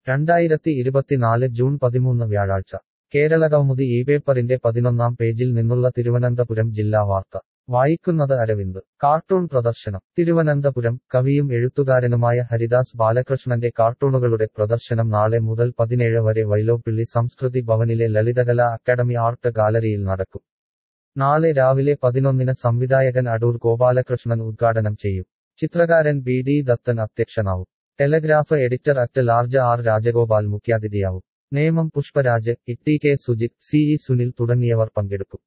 രണ്ടായിരത്തി ഇരുപത്തിനാല് ജൂൺ പതിമൂന്ന് വ്യാഴാഴ്ച കേരളകൗമുദി ഈ പേപ്പറിന്റെ പതിനൊന്നാം പേജിൽ നിന്നുള്ള തിരുവനന്തപുരം ജില്ലാ വാർത്ത വായിക്കുന്നത് അരവിന്ദ് കാർട്ടൂൺ പ്രദർശനം തിരുവനന്തപുരം കവിയും എഴുത്തുകാരനുമായ ഹരിദാസ് ബാലകൃഷ്ണന്റെ കാർട്ടൂണുകളുടെ പ്രദർശനം നാളെ മുതൽ പതിനേഴ് വരെ വൈലോപ്പിള്ളി സംസ്കൃതി ഭവനിലെ ലളിതകലാ അക്കാദമി ആർട്ട് ഗാലറിയിൽ നടക്കും നാളെ രാവിലെ പതിനൊന്നിന് സംവിധായകൻ അടൂർ ഗോപാലകൃഷ്ണൻ ഉദ്ഘാടനം ചെയ്യും ചിത്രകാരൻ ബി ഡി ദത്തൻ അധ്യക്ഷനാവും Telegraph editor at large R Rajagopal മുഖ്യാതിഥിയാവും Nemom Pushparaj E T K Sujith C E Sunil തുടങ്ങിയവർ പങ്കെടുക്കും